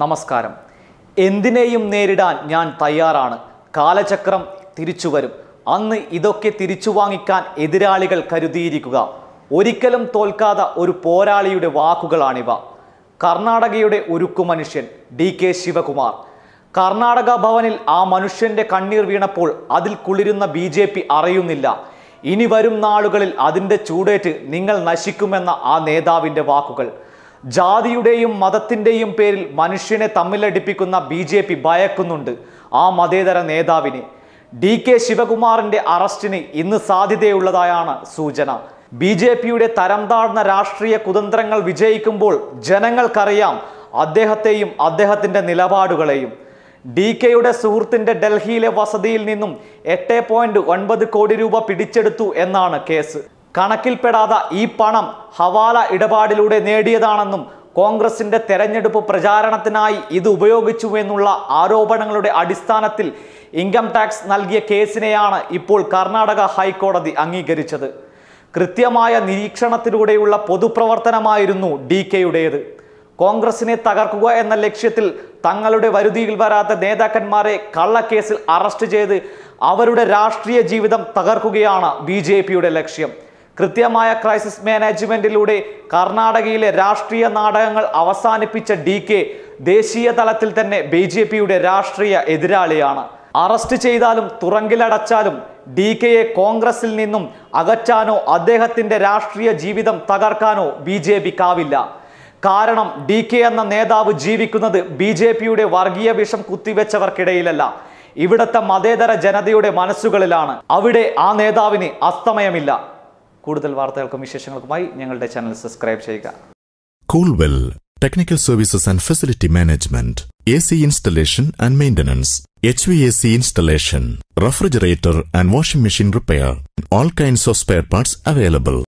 നമസ്കാരം എന്തിനേയും നേരിടാൻ ഞാൻ തയ്യാറാണ് കാലചക്രം തിരിച്ചു വരും അന്ന് ഇതൊക്കെ തിരിച്ചു വാങ്ങിക്കാൻ എതിരാളികൾ കരുതിയിരിക്കുക ഒരിക്കലും തോൽക്കാത്ത ഒരു പോരാളിയുടെ വാക്കുകളാണിവ കർണാടകയുടെ ഉരുക്കു മനുഷ്യൻ ഡി കെ ശിവകുമാർ കർണാടക ഭവനിൽ ആ മനുഷ്യന്റെ കണ്ണീർ വീണപ്പോൾ അതിൽ കുളിരുന്ന ബി ജെ പി അറിയുന്നില്ല ഇനി വരും നാളുകളിൽ അതിൻ്റെ ചൂടേറ്റ് നിങ്ങൾ നശിക്കുമെന്ന ആ നേതാവിൻ്റെ വാക്കുകൾ ജാതിയുടെയും മതത്തിൻ്റെയും പേരിൽ മനുഷ്യനെ തമ്മിലടിപ്പിക്കുന്ന ബി ജെ പി ഭയക്കുന്നുണ്ട് ആ മതേതര നേതാവിനെ ഡി കെ ശിവകുമാറിന്റെ അറസ്റ്റിന് ഇന്ന് സാധ്യതയുള്ളതായാണ് സൂചന ബി ജെ പിയുടെ തരം താഴ്ന്ന രാഷ്ട്രീയ കുതന്ത്രങ്ങൾ വിജയിക്കുമ്പോൾ ജനങ്ങൾക്കറിയാം അദ്ദേഹത്തെയും അദ്ദേഹത്തിന്റെ നിലപാടുകളെയും ഡി കെയുടെ സുഹൃത്തിന്റെ ഡൽഹിയിലെ വസതിയിൽ നിന്നും എട്ട് പോയിന്റ് ഒൻപത് കോടി രൂപ പിടിച്ചെടുത്തു എന്നാണ് കേസ് കണക്കിൽപ്പെടാതെ ഈ പണം ഹവാല ഇടപാടിലൂടെ നേടിയതാണെന്നും കോൺഗ്രസിന്റെ തെരഞ്ഞെടുപ്പ് പ്രചാരണത്തിനായി ഇത് ഉപയോഗിച്ചു എന്നുള്ള ആരോപണങ്ങളുടെ അടിസ്ഥാനത്തിൽ ഇൻകം ടാക്സ് നൽകിയ കേസിനെയാണ് ഇപ്പോൾ കർണാടക ഹൈക്കോടതി അംഗീകരിച്ചത് കൃത്യമായ നിരീക്ഷണത്തിലൂടെയുള്ള പൊതുപ്രവർത്തനമായിരുന്നു ഡി കെയുടേത് കോൺഗ്രസിനെ തകർക്കുക എന്ന ലക്ഷ്യത്തിൽ തങ്ങളുടെ വരുതിയിൽ വരാത്ത നേതാക്കന്മാരെ കള്ളക്കേസിൽ അറസ്റ്റ് ചെയ്ത് അവരുടെ രാഷ്ട്രീയ ജീവിതം തകർക്കുകയാണ് ബി ജെ പിയുടെ ലക്ഷ്യം കൃത്യമായ ക്രൈസിസ് മാനേജ്മെന്റിലൂടെ കർണാടകയിലെ രാഷ്ട്രീയ നാടകങ്ങൾ അവസാനിപ്പിച്ച ഡി കെ ദേശീയ തലത്തിൽ തന്നെ ബി ജെ പിയുടെ രാഷ്ട്രീയ എതിരാളിയാണ് അറസ്റ്റ് ചെയ്താലും തുറങ്കിലടച്ചാലും ഡി കെയെ കോൺഗ്രസിൽ നിന്നും അകറ്റാനോ അദ്ദേഹത്തിന്റെ രാഷ്ട്രീയ ജീവിതം തകർക്കാനോ ബി ജെ പിക്കാവില്ല കാരണം ഡി കെ എന്ന നേതാവ് ജീവിക്കുന്നത് ബി ജെ പിയുടെ വർഗീയ വിഷം കുത്തിവെച്ചവർക്കിടയിലല്ല ഇവിടുത്തെ മതേതര ജനതയുടെ മനസ്സുകളിലാണ് അവിടെ ആ നേതാവിന് അസ്തമയമില്ല കൂടുതൽ വാർത്തകൾക്കും വിശേഷങ്ങൾക്കുമായി ഞങ്ങളുടെ ചാനൽ സബ്സ്ക്രൈബ് ചെയ്യുക Coolwell Technical Services and Facility Management AC installation and maintenance HVAC installation refrigerator and washing machine repair all kinds of spare parts available